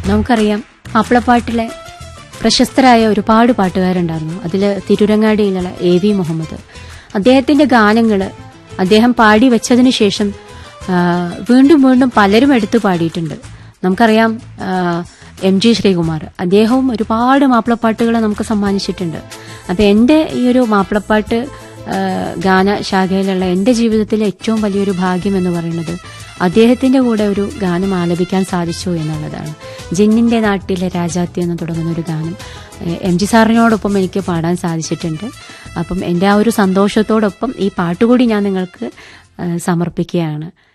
നമുക്കറിയാം മാപ്പിളപ്പാട്ടിലെ പ്രശസ്തരായ ഒരുപാട് പാട്ടുകാരുണ്ടായിരുന്നു അതിൽ തിരുരങ്ങാടിയിലുള്ള എ വി മുഹമ്മദ് അദ്ദേഹത്തിന്റെ ഗാനങ്ങൾ അദ്ദേഹം പാടി വെച്ചതിന് ശേഷം ആ, വീണ്ടും വീണ്ടും പലരും എടുത്തു പാടിയിട്ടുണ്ട് നമുക്കറിയാം ആ, എം ജി ശ്രീകുമാർ അദ്ദേഹവും ഒരുപാട് മാപ്പിളപ്പാട്ടുകൾ നമുക്ക് സമ്മാനിച്ചിട്ടുണ്ട് അപ്പം എൻ്റെ ഈ ഒരു മാപ്പിളപ്പാട്ട് ആ, ഗാനശാഖയിലുള്ള എൻ്റെ ജീവിതത്തിലെ ഏറ്റവും വലിയൊരു ഭാഗ്യം എന്ന് പറയുന്നത് അദ്ദേഹത്തിന്റെ കൂടെ ഒരു ഗാനം ആലപിക്കാൻ സാധിച്ചു എന്നുള്ളതാണ് ജിന്നിന്റെ നാട്ടിലെ രാജാത്തി എന്ന് തുടങ്ങുന്ന ഒരു ഗാനം ഏഹ്, എം ജി സാറിനോടൊപ്പം എനിക്ക് പാടാൻ സാധിച്ചിട്ടുണ്ട് അപ്പം എൻ്റെ ആ ഒരു സന്തോഷത്തോടൊപ്പം ഈ പാട്ടുകൂടി ഞാൻ നിങ്ങൾക്ക് ഏഹ്, സമർപ്പിക്കുകയാണ്